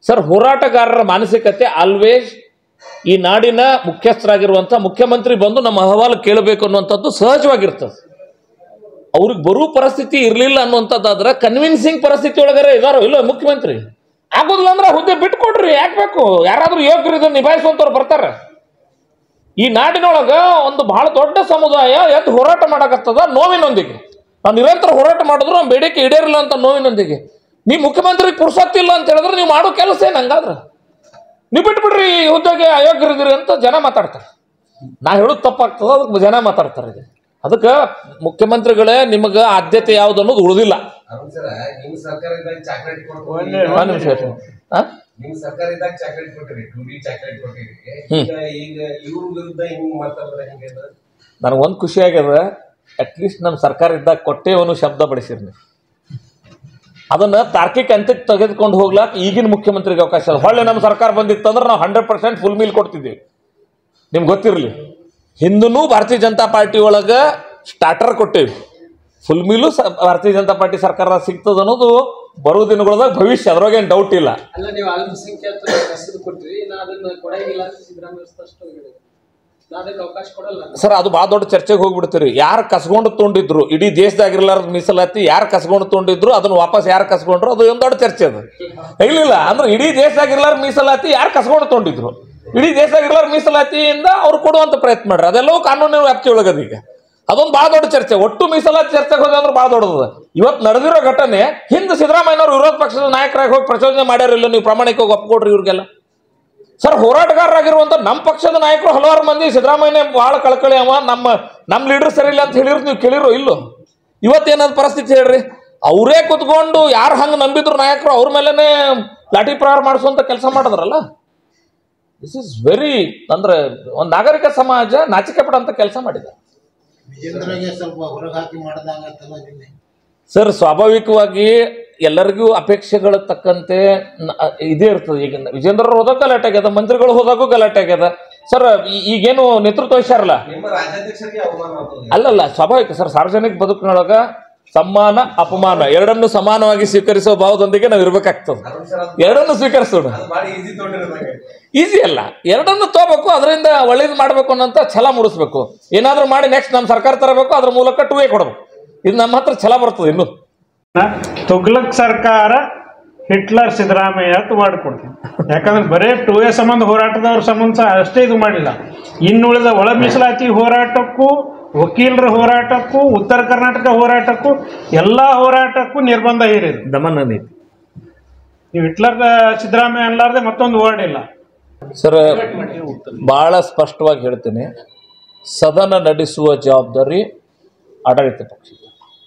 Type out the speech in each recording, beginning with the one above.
Sir ಹೋರಾಟಗಾರರ ಮಾನಸಿಕತೆ always ಈ ನಾಡಿನ ಮುಖ್ಯಸ್ಥರಾಗಿರುವಂಥ ಮುಖ್ಯಮಂತ್ರಿ ಬಂದು ನಮ್ಮ ಅಹವಾಲು ಕೇಳಬೇಕು ಅನ್ನುವಂಥದ್ದು ಸಹಜವಾಗಿರ್ತದೆ ಅವ್ರಿಗೆ ಬರೋ ಪರಿಸ್ಥಿತಿ ಇರಲಿಲ್ಲ ಅನ್ನುವಂಥದ್ದಾದ್ರೆ ಕನ್ವಿನ್ಸಿಂಗ್ ಪರಿಸ್ಥಿತಿ ಒಳಗರೆ ಇದಾರೋ ಇಲ್ಲ ಮುಖ್ಯಮಂತ್ರಿ ಆಗೋದಿಲ್ಲ ಅಂದ್ರೆ ಹುದ್ದೆ ಬಿಟ್ಕೊಡ್ರಿ ಯಾಕೆ ಬೇಕು ಯಾರಾದ್ರೂ ಯೋಗ್ಯರು ಇದನ್ನ ನಿಭಾಯಿಸುವಂಥವ್ರು ಬರ್ತಾರೆ ಈ ನಾಡಿನೊಳಗ ಒಂದು ಬಹಳ ದೊಡ್ಡ ಸಮುದಾಯ ಎದ್ದು ಹೋರಾಟ ಮಾಡಕತ್ತದ ನೋವಿನೊಂದಿಗೆ ನಾವು ನಿರಂತರ ಹೋರಾಟ ಮಾಡಿದ್ರು ನಮ್ಮ ಬೇಡಿಕೆ ಈಡೇರಿಲ್ಲ ಅಂತ ನೋವಿನೊಂದಿಗೆ ನೀವು ಮುಖ್ಯಮಂತ್ರಿ ಪುರ್ಸತ್ತಿಲ್ಲ ಅಂತ ಹೇಳಿದ್ರೆ ನೀವು ಮಾಡೋ ಕೆಲಸ ಏನು ಹಂಗಾದ್ರೆ ನೀವು ಬಿಟ್ಬಿಡ್ರಿ ಈ ಹುದ್ದೆಗೆ ಅಯೋಗ್ಯರಿದ್ದೀರಿ ಅಂತ ಜನ ಮಾತಾಡ್ತಾರೆ ನಾ ಹೇಳೋದು ತಪ್ಪಾಗ್ತದ ಅದಕ್ಕೆ ಜನ ಮಾತಾಡ್ತಾರೆ ಇದು ಅದಕ್ಕೆ ಮುಖ್ಯಮಂತ್ರಿಗಳೇ ನಿಮಗೆ ಆದ್ಯತೆ ಯಾವ್ದು ಅನ್ನೋದು ಉಳಿದಿಲ್ಲ ಅರುಣ್ ಸರ ನಿಮ್ ಸರ್ಕಾರ ಇದ್ದಾಗ ಚಾಕ್ಲೇಟ್ ಒಂದು ಕೊಟ್ಟು ನಿಮಿಷ ಇರ್ರಿ. ಆ? ನಿಮ್ ಸರ್ಕಾರ ಇದ್ದಾಗ ಚಾಕ್ಲೇಟ್ ಕೊಟ್ಟಿರಿ ಟೂ ಡಿ ಚಾಕ್ಲೇಟ್ ಕೊಟ್ಟಿರಿ ಹ್ಮ್. ಈಗ ಈಗ ಇವ್ರ ವಿರುದ್ಧ ಹಿಂಗ್ ಮಾತಾಡಿದ್ರೆ ಹೆಂಗೆ ಅದು? ನನಗೊಂದು ಖುಷಿ ಆಗ್ಯದ ಅಟ್ಲೀಸ್ಟ್ ನಮ್ಮ ಸರ್ಕಾರ ಇದ್ದಾಗ ಕೊಟ್ಟೇವನು ಶಬ್ದ ಬಳಸಿರಿ ನೀವು ಅದನ್ನ ತಾರ್ಕಿಕ ಅಂತ್ಯಕ್ಕೆ ತೆಗೆದುಕೊಂಡು ಹೋಗ್ಲಾಕ ಈಗಿನ ಮುಖ್ಯಮಂತ್ರಿಗೆ ಅವಕಾಶ ಅದ ಹೊಳ್ಳೆ ನಮ್ಮ ಸರ್ಕಾರ ಬಂದಿತ್ತಂದ್ರೆ ನಾವು ಹಂಡ್ರೆಡ್ ಪರ್ಸೆಂಟ್ ಫುಲ್ ಮೀಲ್ ಕೊಡ್ತಿದ್ದೀವಿ ನಿಮ್ಗೆ ಗೊತ್ತಿರಲಿ ಹಿಂದೂ ಭಾರತೀಯ ಜನತಾ ಪಾರ್ಟಿ ಒಳಗೆ ಸ್ಟಾರ್ಟರ್ ಕೊಟ್ಟೇವಿ ಫುಲ್ ಮೀಲು ಸ ಭಾರತೀಯ ಜನತಾ ಪಾರ್ಟಿ ಸರ್ಕಾರ ಸಿಗ್ತದ ಅನ್ನೋದು ಬರೋ ದಿನಗಳದಾಗ ಭವಿಷ್ಯ ಅದ್ರೊಳಗೇನು ಡೌಟ್ ಇಲ್ಲ ಅಲ್ಲ ನೀವು ಅಲ್ಪಸಂಖ್ಯಾತರ ಹೆಸರು ಕೊಟ್ರಿ ನಾ ಅದನ್ನ ಕೊಡಂಗಿಲ್ಲ ಅಂತ ಸಿದ್ದರಾಮಯ್ಯ ಸ್ಪಷ್ಟ ಹೇಳಿದ್ರು ನಾ ಅದಕ್ಕೆ ಅವಕಾಶ ಕೊಡಲ್ಲ ಸರ್ ಅದು ಭಾಳ ದೊಡ್ಡ ಚರ್ಚೆಗೆ ಹೋಗ್ಬಿಡ್ತೀರಿ ಯಾರು ಕಸ್ಕೊಂಡು ತೊಗೊಂಡಿದ್ರು ಇಡೀ ದೇಶದಾಗಿರ್ಲಾರ್ದ ಮೀಸಲಾತಿ ಯಾರು ಕಸ್ಕೊಂಡು ತೊಗೊಂಡಿದ್ರು ಅದನ್ನ ವಾಪಸ್ ಯಾರು ಕಸ್ಕೊಂಡ್ರು ಅದು ಒಂದು ದೊಡ್ಡ ಚರ್ಚೆ ಅದು ಇಲ್ಲಿಲ್ಲ ಅಂದ್ರೆ ಇಡೀ ದೇಶದಾಗಿರ್ಲಾರ ಮೀಸಲಾತಿ ಯಾರು ಕಸ್ಕೊಂಡು ತೊಗೊಂಡಿದ್ರು ಇಡೀ ದೇಶದಾಗಿರ್ಲಾರ ಮೀಸಲಾತಿಯಿಂದ ಅವ್ರು ಕೊಡುವಂತ ಪ್ರಯತ್ನ ಮಾಡ್ರಿ ಅದೆಲ್ಲವೂ ಕಾನೂನಿನ ವ್ಯಾಪ್ತಿ ಒಳಗದ ಈಗ ಅದೊಂದು ಭಾಳ ದೊಡ್ಡ ಚರ್ಚೆ ಒಟ್ಟು ಮೀಸಲಾತಿ ಚರ್ಚೆಗೆ ಹೋದ ಅಂದ್ರೆ ಭಾಳ ದೊಡ್ಡದ ಇವತ್ತು ನಡೆದಿರೋ ಘಟನೆ ಹಿಂದೆ ಸಿದ್ದರಾಮಯ್ಯನವರು ವಿರೋಧ ಪಕ್ಷದ ನಾಯಕರಾಗಿ ಹೋಗಿ ಪ್ರಚೋದನೆ ಮಾಡ್ಯಾರಿಲ್ಲ ನೀವು ಪ್ರಾಮಾಣಿಕವಾಗಿ ಒಪ್ಕೊಡ್ರಿ ಇವ್ರಿಗೆಲ್ಲ ಸರ್ ಹೋರಾಟಗಾರರಾಗಿರುವಂತ ನಮ್ಮ ಪಕ್ಷದ ನಾಯಕರು ಹಲವಾರು ಮಂದಿ ಸಿದ್ದರಾಮಯ್ಯ ಬಹಳ ಕಳಕಳಿ ಅವ ನಮ್ಮ ನಮ್ಮ ಲೀಡರ್ ಸರಿ ಇಲ್ಲ ಅಂತ ಹೇಳಿದ್ರು ನೀವು ಕೇಳಿರೋ ಇಲ್ಲೋ ಇವತ್ತೇನಾದ ಪರಿಸ್ಥಿತಿ ಹೇಳ್ರಿ ಅವರೇ ಕುತ್ಕೊಂಡು ಯಾರು ಹಂಗೆ ನಂಬಿದ್ರು ನಾಯಕರು ಅವ್ರ ಮೇಲೇನೆ ಲಾಠಿ ಪ್ರಹಾರ ಮಾಡಿಸುವಂತ ಕೆಲಸ ಮಾಡಿದ್ರಲ್ಲ ದಿಸ್ ಇಸ್ ವೆರಿ ಅಂದ್ರೆ ಒಂದು ನಾಗರಿಕ ಸಮಾಜ ನಾಚಿಕೆ ಪಡಂತ ಕೆಲಸ ಮಾಡಿದೆ ವಿಜೇಂದ್ರಗೆ ಸ್ವಲ್ಪ ಹೊರಗೆ ಹಾಕಿ ಮಾಡ್ದಂಗತ್ತಲ್ಲ ನಿನ್ನೆ ಸರ್ ಸ್ವಾಭಾವಿಕವಾಗಿ ಎಲ್ಲರಿಗೂ ಅಪೇಕ್ಷೆಗಳ ತಕ್ಕಂತೆ ನ- ಇದೇ ಇರ್ತದೆ ಈಗ ವಿಜೇಂದ್ರ ಹೋದಾಗ ಗಲಾಟೆ ಆಗ್ಯದ ಮಂತ್ರಿಗಳು ಹೋದಾಗೂ ಗಲಾಟೆ ಆಗ್ಯದ ಸರ್ ಈ- ಈಗೇನು ನೇತೃತ್ವ ವಹಿಸ್ಯಾರಲ್ಲ ನಿಮ್ಮ ರಾಜ್ಯಾಧ್ಯಕ್ಷರಿಗೆ ಅವಮಾನ ಆಗ್ತದೆ ಅಲ್ಲಲ್ಲ ಸ್ವಾಭಾವಿಕ ಸರ್ ಸಾರ್ವಜನಿಕ ಬದುಕಿನೊಳಗ ಸಮ್ಮಾನ ಅಪಮಾನ ಎರಡನ್ನು ಸಮಾನವಾಗಿ ಸ್ವೀಕರಿಸುವ ಭಾವದೊಂದಿಗೆ ನಾವು ಇರ್ಬೇಕಾಗ್ತದೆ ಅರುಣ್ ಸರ್ ಅದು ಎರಡನ್ನು ಸ್ವೀಕರಿಸೋಣ ಅದು ಭಾಳ ಈಸಿ ತೊಗೊಂಡಿರೋದಂಗೆ ಈಸಿ ಅಲ್ಲ ಎರಡನ್ನು ತಗೋಬೇಕು ಅದರಿಂದ ಒಳ್ಳೇದು ಮಾಡಬೇಕು ಅನ್ನೋಂಥ ಛಲ ಮೂಡಿಸ್ಬೇಕು ಏನಾದರೂ ಮಾಡಿ ನೆಕ್ಸ್ಟ್ ನಮ್ಮ ಸರ್ಕಾರ ತರಬೇಕು ಅದ್ರ ಮೂಲಕ ಟೂ ಎ ಕೊಡಬೇಕು ಇದು ನಮ್ಮ ಹತ್ರ ಛಲ ಬರ್ತದೆ ಇನ್ನು ತುಗ್ಲಕ್ ಸರ್ಕಾರ ಹಿಟ್ಲರ್ ಸಿದ್ದರಾಮಯ್ಯ ಅಂತ ಮಾಡಿಕೊಡ್ತೀನಿ ಯಾಕಂದ್ರೆ ಬರೇ ಟೂ ಎ ಸಂಬಂಧ ಹೋರಾಟದವ್ರ ಸಂಬಂಧ ಅಷ್ಟೇ ಇದು ಮಾಡಿಲ್ಲ ಇನ್ನುಳಿದ ಒಳ ಮೀಸಲಾತಿ ಹೋರಾಟಕ್ಕೂ ವಕೀಲರ ಹೋರಾಟಕ್ಕೂ ಉತ್ತರ ಕರ್ನಾಟಕ ಹೋರಾಟಕ್ಕೂ ಎಲ್ಲ ಹೋರಾಟಕ್ಕೂ ನಿರ್ಬಂಧ ಹೇರಿದ್ರು ದಮನ ನೀತಿ ನೀವು ಹಿಟ್ಲರ್ ಸಿದ್ದರಾಮಯ್ಯ ಅನ್ಲಾರ್ದೆ ಮತ್ತೊಂದು ವರ್ಡ್ ಇಲ್ಲ ಸರ್ ಬಹಳ ಸ್ಪಷ್ಟವಾಗಿ ಹೇಳ್ತೇನೆ ಸದನ ನಡೆಸುವ ಜವಾಬ್ದಾರಿ ಆಡಳಿತ ಪಕ್ಷದ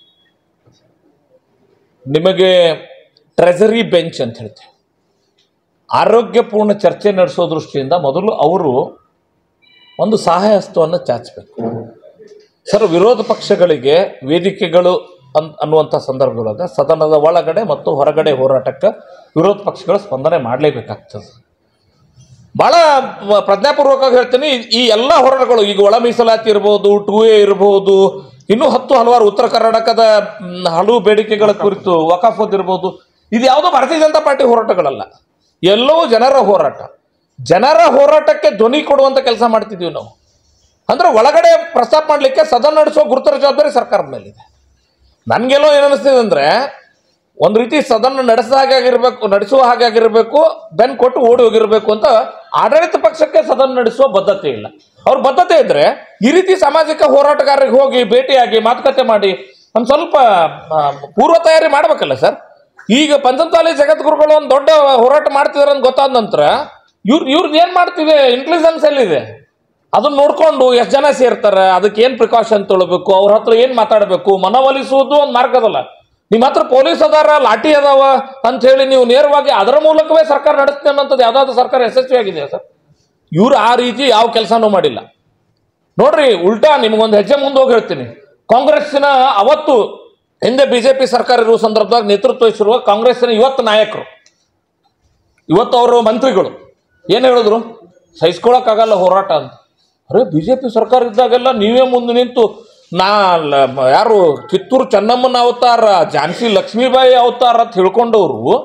ನಿಮಗೆ ಟ್ರೆಜರಿ ಬೆಂಚ್ ಅಂತ ಹೇಳ್ತೇವೆ ಆರೋಗ್ಯಪೂರ್ಣ ಚರ್ಚೆ ನಡೆಸೋ ದೃಷ್ಟಿಯಿಂದ ಮೊದಲು ಅವರು ಒಂದು ಸಹಾಯ ಹಸ್ತವನ್ನು ಚಾಚಬೇಕು ಸರ್ ವಿರೋಧ ಪಕ್ಷಗಳಿಗೆ ವೇದಿಕೆಗಳು ಅನ್ ಅನ್ನುವಂಥ ಸಂದರ್ಭದೊಳಗೆ ಸದನದ ಒಳಗಡೆ ಮತ್ತು ಹೊರಗಡೆ ಹೋರಾಟಕ್ಕೆ ವಿರೋಧ ಪಕ್ಷಗಳು ಸ್ಪಂದನೆ ಮಾಡಲೇಬೇಕಾಗ್ತದೆ ಭಾಳ ಮ- ಪ್ರಜ್ಞಾಪೂರ್ವಕವಾಗಿ ಹೇಳ್ತೀನಿ ಈ- ಈ ಎಲ್ಲ ಹೋರಾಟಗಳು ಈಗ ಒಳ ಮೀಸಲಾತಿ ಇರ್ಬೋದು ಟೂ ಎ ಇರ್ಬೋದು ಇನ್ನೂ ಹತ್ತು ಹಲವಾರು ಉತ್ತರ ಕರ್ನಾಟಕದ ಮ್, ಹಲವು ಬೇಡಿಕೆಗಳ ಕುರಿತು ವಕಾಫ್ ಇರ್ಬೋದು ಇದು ಯಾವುದೋ ಭಾರತೀಯ ಜನತಾ ಪಾರ್ಟಿ ಹೋರಾಟಗಳಲ್ಲ ಎಲ್ಲವೂ ಜನರ ಹೋರಾಟ ಜನರ ಹೋರಾಟಕ್ಕೆ ಧ್ವನಿ ಕೊಡುವಂಥ ಕೆಲಸ ಮಾಡ್ತಿದ್ದೀವಿ ನಾವು ಅಂದ್ರೆ ಒಳಗಡೆ ಪ್ರಸ್ತಾಪ ಮಾಡಲಿಕ್ಕೆ ಸದನ ನಡೆಸೋ ಗುರುತರ ಜವಾಬ್ದಾರಿ ಸರ್ಕಾರದ ಮೇಲಿದೆ ನನಗೆಲ್ಲೋ ಏನನ್ನಿಸ್ತಿದೆ ಅಂದರೆ ಒಂದು ರೀತಿ ಸದನ ನಡೆಸ ಹಾಗೆ ಆಗಿರ್ಬೇಕು ನಡೆಸುವ ಹಾಗೆ ಆಗಿರಬೇಕು ಬೆನ್ ಕೊಟ್ಟು ಓಡಿ ಹೋಗಿರಬೇಕು ಅಂತ ಆಡಳಿತ ಪಕ್ಷಕ್ಕೆ ಸದನ ನಡೆಸುವ ಬದ್ಧತೆ ಇಲ್ಲ ಅವ್ರ ಬದ್ಧತೆ ಇದ್ರೆ ಈ ರೀತಿ ಸಾಮಾಜಿಕ ಹೋರಾಟಗಾರರಿಗೆ ಹೋಗಿ ಭೇಟಿಯಾಗಿ ಮಾತುಕತೆ ಮಾಡಿ ಒಂದು ಸ್ವಲ್ಪ ಆ, ಪೂರ್ವ ತಯಾರಿ ಮಾಡ್ಬೇಕಲ್ಲ ಸರ್ ಈಗ ಪಂಚಂತಾಲಿ ಜಗದ್ಗುರುಗಳು ಒಂದು ದೊಡ್ಡ ಹೋರಾಟ ಮಾಡ್ತಿದಾರೆ ಅಂತ ಗೊತ್ತಾದ ನಂತರ ಇವ್ರ ಇವ್ರದ್ದು ಏನು ಮಾಡ್ತಿದೆ ಇಂಟೆಲಿಜೆನ್ಸ್ ಎಲ್ಲಿದೆ ಅದನ್ನ ನೋಡ್ಕೊಂಡು ಎಷ್ಟು ಜನ ಸೇರ್ತಾರೆ ಅದಕ್ಕೆ ಏನು ಪ್ರಿಕಾಷನ್ ತೊಗೊಳ್ಬೇಕು ಅವ್ರ ಹತ್ರ ಏನು ಮಾತಾಡಬೇಕು ಮನವೊಲಿಸುವುದು ಒಂದು ಮಾರ್ಗ ಅದಲ್ಲ ನಿಮ್ಮ ಹತ್ರ ಪೊಲೀಸ್ ಅದಾರ ಲಾಠಿ ಅದಾವ ಅಂತ ಹೇಳಿ ನೀವು ನೇರವಾಗಿ ಅದರ ಮೂಲಕವೇ ಸರ್ಕಾರ ನಡೆಸ್ತೀನಿ ಅನ್ನೋಂಥದ್ದು ಯಾವುದಾದ್ರು ಸರ್ಕಾರ ಯಶಸ್ವಿ ಆಗಿದೆ ಸರ್ ಇವ್ರು ಆ ರೀತಿ ಯಾವ ಕೆಲಸನೂ ಮಾಡಿಲ್ಲ ನೋಡ್ರಿ ಉಲ್ಟಾ ನಿಮಗೊಂದು ಹೆಜ್ಜೆ ಮುಂದೆ ಹೋಗಿ ಹೇಳ್ತೀನಿ ಕಾಂಗ್ರೆಸ್ಸಿನ ಅವತ್ತು ಹಿಂದೆ ಬಿಜೆಪಿ ಸರ್ಕಾರ ಇರುವ ಸಂದರ್ಭದಾಗ ನೇತೃತ್ವ ವಹಿಸಿರುವ ಕಾಂಗ್ರೆಸ್ಸಿನ ಇವತ್ತು ನಾಯಕರು ಇವತ್ತು ಅವರು ಮಂತ್ರಿಗಳು ಏನು ಹೇಳಿದ್ರು ಸಹಿಸ್ಕೊಳಕ್ಕಾಗಲ್ಲ ಹೋರಾಟ ಅಂತ ಅರೆ ಬಿ ಜೆ ಪಿ ಸರ್ಕಾರ ಇದ್ದಾಗೆಲ್ಲ ನೀವೇ ಮುಂದೆ ನಿಂತು ನಾ ಲ- ಮ- ಯಾರು ಕಿತ್ತೂರು ಚೆನ್ನಮ್ಮನ ಅವತಾರ ಝಾನ್ಸಿ ಲಕ್ಷ್ಮೀಬಾಯಿ ಅವತಾರ ಅಂತ ಹೇಳ್ಕೊಂಡವರು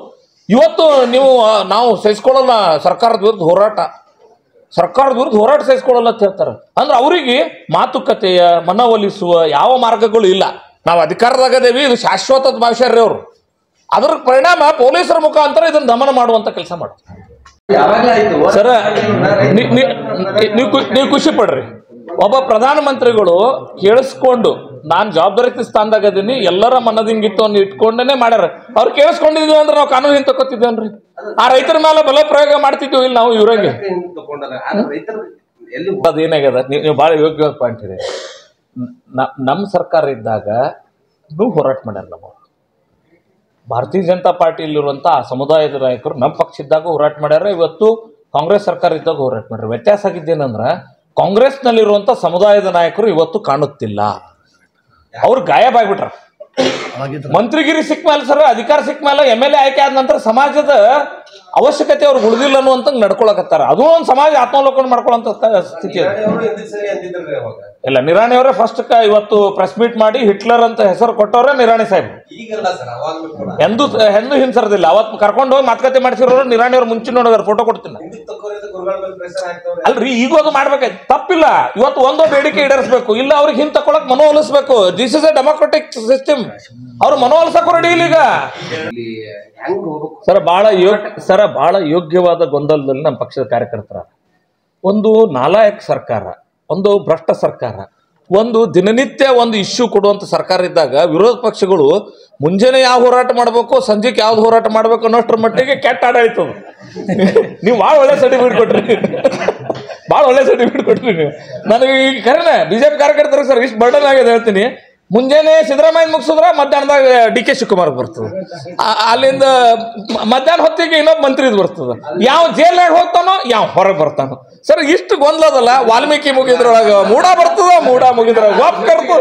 ಇವತ್ತು ನೀವು ಆ, ನಾವು ಸಹಿಸ್ಕೊಳ್ಳಲ್ಲ ಸರ್ಕಾರದ ವಿರುದ್ಧ ಹೋರಾಟ ಸರ್ಕಾರದ ವಿರುದ್ಧ ಹೋರಾಟ ಸಹಿಸ್ಕೊಳ್ಳಲ್ಲ ಅಂತ ಹೇಳ್ತಾರೆ ಅಂದ್ರೆ ಅವರಿಗೆ ಮಾತುಕತೆಯ ಮನವೊಲಿಸುವ ಯಾವ ಮಾರ್ಗಗಳು ಇಲ್ಲ ನಾವು ಅಧಿಕಾರದಾಗದೇವಿ ಇದು ಶಾಶ್ವತದ ಭಾಷೆರ್ರಿ ಅವರು ಅದರ ಪರಿಣಾಮ ಪೊಲೀಸರ ಮುಖಾಂತರ ಇದನ್ನು ದಮನ ಮಾಡುವಂತ ಕೆಲಸ ಮಾಡ್ತಾರೆ ಯಾವಾಗ್ಲೂ ಆಯ್ತು ಸರ ನೀ- ನೀ- ನೀವು ಖು- ನೀವು ಖುಷಿ ಪಡ್ರಿ ಒಬ್ಬ ಪ್ರಧಾನಮಂತ್ರಿಗಳು ಕೇಳಿಸ್ಕೊಂಡು ನಾನು ಜವಾಬ್ದಾರಿ ಸ್ಥಾನದಾಗ ಅದೀನಿ ಎಲ್ಲರ ಮನದಿಂಗಿತ್ತವನ್ನು ಇಟ್ಕೊಂಡೇ ಮಾಡ್ಯಾರ ಅವ್ರು ಕೇಳಿಸ್ಕೊಂಡಿದ್ವಿ ಅಂದ್ರೆ ನಾವು ಕಾನೂನು ಹಿಂದೆ ತಗೋತಿದ್ವೇನ್ರಿ ಆ ರೈತರ ಮೇಲೆ ಬಲ ಪ್ರಯೋಗ ಮಾಡ್ತಿದ್ವಿ ಇಲ್ಲ ನಾವು ಇವ್ರಂಗೆ ಹಿಂಗ್ ತಕೊಂಡಾರ ಆದ್ರೆ ರೈತರು ಎಲ್ಲಿ ಅದೇನಾಗ್ಯದ ನೀವು ನೀವು ಭಾಳ ಯೋಗ್ಯವಾಗಿ ಪಾಯಿಂಟ್ ಇದೆ ನ- ನಮ್ಮ ಸರ್ಕಾರ ಇದ್ದಾಗ ನೀವು ಹೋರಾಟ ಮಾಡ್ಯಾರ ನಮ್ಮ ಭಾರತೀಯ ಜನತಾ ಪಾರ್ಟಿಯಲ್ಲಿರುವಂಥ ಆ ಸಮುದಾಯದ ನಾಯಕರು ನಮ್ಮ ಪಕ್ಷ ಇದ್ದಾಗ ಹೋರಾಟ ಮಾಡ್ಯಾರ ಇವತ್ತು ಕಾಂಗ್ರೆಸ್ ಸರ್ಕಾರ ಇದ್ದಾಗ ಹೋರಾಟ ಮಾಡ್ಯಾರ ವ್ಯತ್ಯಾಸ ಆಗಿದ್ದೇನಂದ್ರೆ ಕಾಂಗ್ರೆಸ್ನಲ್ಲಿರುವಂಥ ಸಮುದಾಯದ ನಾಯಕರು ಇವತ್ತು ಕಾಣುತ್ತಿಲ್ಲ ಅವ್ರು ಗಾಯಬಾಗ್ಬಿಟ್ರ ಮಂತ್ರಿಗಿರಿ ಸಿಕ್ಕ ಮೇಲೆ ಸರ್ ಅಧಿಕಾರ ಸಿಕ್ಕ ಮೇಲೆ ಎಮ್ ಎಲ್ ಎ ಆಯ್ಕೆ ಆದ ನಂತರ ಸಮಾಜದ ಅವಶ್ಯಕತೆ ಅವ್ರಿಗೆ ಉಳಿದಿಲ್ಲ ಅನ್ನುವಂತ ನಡ್ಕೊಳಕತ್ತಾರ ಅದು ಒಂದು ಸಮಾಜ ಆತ್ಮಾವಲೋಕನ ಮಾಡ್ಕೊಳ್ಳೋಂಥ ಕ- ಸ್ಥಿತಿ ಅದು ಅವರು ಹಿಂದಿನ ಸರಿ ಅಂದಿದ್ರಿ ಅವಾಗ ಇಲ್ಲ ನಿರಾಣಿ ಅವರೇ ಫಸ್ಟ್ ಇವತ್ತು ಪ್ರೆಸ್ ಮೀಟ್ ಮಾಡಿ ಹಿಟ್ಲರ್ ಅಂತ ಹೆಸರು ಕೊಟ್ಟವ್ರೆ ನಿರಾಣಿ ಸಾಹೇಬ್ ಈಗಲ್ಲ ಸರ್ ಅವಾಗ್ಲೂ ಕೂಡ ಎಂದು ಎಂದು ಹಿಂಸರ್ದಿಲ್ಲ ಅವತ್ತು ಕರ್ಕೊಂಡು ಹೋಗಿ ಮಾತುಕತೆ ಮಾಡಿಸಿರೋರು ನಿರಾಣಿ ಅವ್ರು ಮುಂಚೆ ನೋಡಿದಾರೆ ಫೋಟೋ ಕೊಡ್ತೀನಿ ಹಿಂದಕ್ಕೆ ತಕ್ಕೋರಿದ ಗುರುಗಳ ಮೇಲೆ ಪ್ರೆಷರ್ ಹಾಕ್ತವ್ರೆ ಅಲ್ರಿ ಈಗ ಅದು ಮಾಡ್ಬೇಕಾಯ್ತು ತಪ್ಪಿಲ್ಲ ಇವತ್ತು ಒಂದೋ ಬೇಡಿಕೆ ಈಡೇರಿಸಬೇಕು ಇಲ್ಲ ಅವ್ರಿಗೆ ಹಿಂದೆ ತಗೊಳಕ್ ಮನವೊಲಿಸ್ಬೇಕು this is a democratic system ಅವ್ರು ಮನವೊಲಿಸಕ್ಕೂ ರೆಡಿ ಇಲ್ಲ ಈಗ ಇಲ್ಲಿ ಹೆಂಗ್ ಹೋಗ್ಬೇಕು ಸರ ಬಹಳ ಯೋಗ್ ಸರ ಬಹಳ ಯೋಗ್ಯವಾದ ಗೊಂದಲದಲ್ಲಿ ನಮ್ಮ ಪಕ್ಷದ ಕಾರ್ಯಕರ್ತರ ಒಂದು ನಾಲಾಯಕ್ ಸರ್ಕಾರ ಒಂದು ಭ್ರಷ್ಟ ಸರ್ಕಾರ ಒಂದು ದಿನನಿತ್ಯ ಒಂದು ಇಶ್ಯೂ ಕೊಡುವಂತ ಸರ್ಕಾರ ಇದ್ದಾಗ ವಿರೋಧ ಪಕ್ಷಗಳು ಮುಂಜಾನೆ ಯಾವ ಹೋರಾಟ ಮಾಡಬೇಕು ಸಂಜೆಗೆ ಯಾವ್ದು ಹೋರಾಟ ಮಾಡಬೇಕು ಅನ್ನೋಷ್ಟ್ರ ಮಟ್ಟಿಗೆ ಕೆಟ್ಟ ಆಡಳಿತ ಅದು. ನೀವು ಭಾಳ ಒಳ್ಳೆ ಸರ್ಟಿಫಿಕೇಟ್ ಕೊಟ್ರಿ ಭಾಳ ಒಳ್ಳೆ ಸರ್ಟಿಫಿಕೇಟ್ ಕೊಟ್ರಿ ನೀವು ನನಗೆ ಈಗ ಕರೆನೆ ಬಿಜೆಪಿ ಕಾರ್ಯಕರ್ತರು ಸರ್ ಇಷ್ಟು ಬರ್ಡನ್ ಆಗಿದೆ ಹೇಳ್ತೀನಿ ಮುಂಜಾನೆ ಸಿದ್ದರಾಮಯ್ಯ ಮುಗಿಸಿದ್ರೆ ಮಧ್ಯಾಹ್ನದಾಗ ಡಿ ಕೆ ಶಿವಕುಮಾರ್ ಬರ್ತದೆ ಆ- ಅಲ್ಲಿಂದ ಮ- ಮಧ್ಯಾಹ್ನ ಹೊತ್ತಿಗೆ ಇನ್ನೊಬ್ಬ ಮಂತ್ರಿದ್ ಬರ್ತದೆ ಯಾವ ಜೈಲ್ನಾಗ ಹೋಗ್ತಾನೋ ಯಾವ ಹೊರಗೆ ಬರ್ತಾನೋ ಸರ್ ಇಷ್ಟು ಗೊಂದಲದಲ್ಲ ವಾಲ್ಮೀಕಿ ಮುಗಿದ್ರೊಳಗ ಮೂಡ ಬರ್ತದ ಮೂಡ ಮುಗಿದ್ರ ವಾಪ್ ಕರ್ತು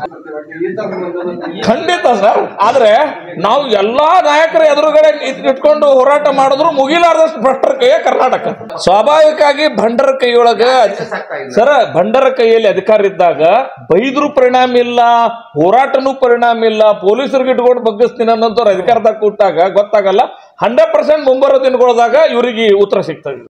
ಖಂಡಿತ ಸರ್ ಆದ್ರೆ ನಾವು ಎಲ್ಲಾ ನಾಯಕರ ಎದುರುಗಡೆ ಇಟ್- ಇಟ್ಕೊಂಡು ಹೋರಾಟ ಮಾಡಿದ್ರು ಮುಗಿಲಾರ್ದಷ್ಟು ಭ್ರಷ್ಟರ ಕೈಯ ಕರ್ನಾಟಕ ಸ್ವಾಭಾವಿಕವಾಗಿ ಭಂಡರ ಕೈಯೊಳಗ ಸರ ಭಂಡರ ಕೈಯಲ್ಲಿ ಅಧಿಕಾರ ಇದ್ದಾಗ ಬೈದ್ರು ಪರಿಣಾಮ ಇಲ್ಲ ಹೋರಾಟನೂ ಪರಿಣಾಮ ಇಲ್ಲ ಪೊಲೀಸರಿಗೆ ಇಟ್ಕೊಂಡು ಬಗ್ಗಿಸ್ತೀನಿ ಅನ್ನೋಂಥವ್ರು ಅಧಿಕಾರದಾಗ ಕೂತಾಗ ಗೊತ್ತಾಗಲ್ಲ ಹಂಡ್ರೆಡ್ ಪರ್ಸೆಂಟ್ ಮುಂಬರೋ ದಿನಗಳದಾಗ ಇವರಿಗೆ ಉತ್ತರ ಸಿಗ್ತದೆ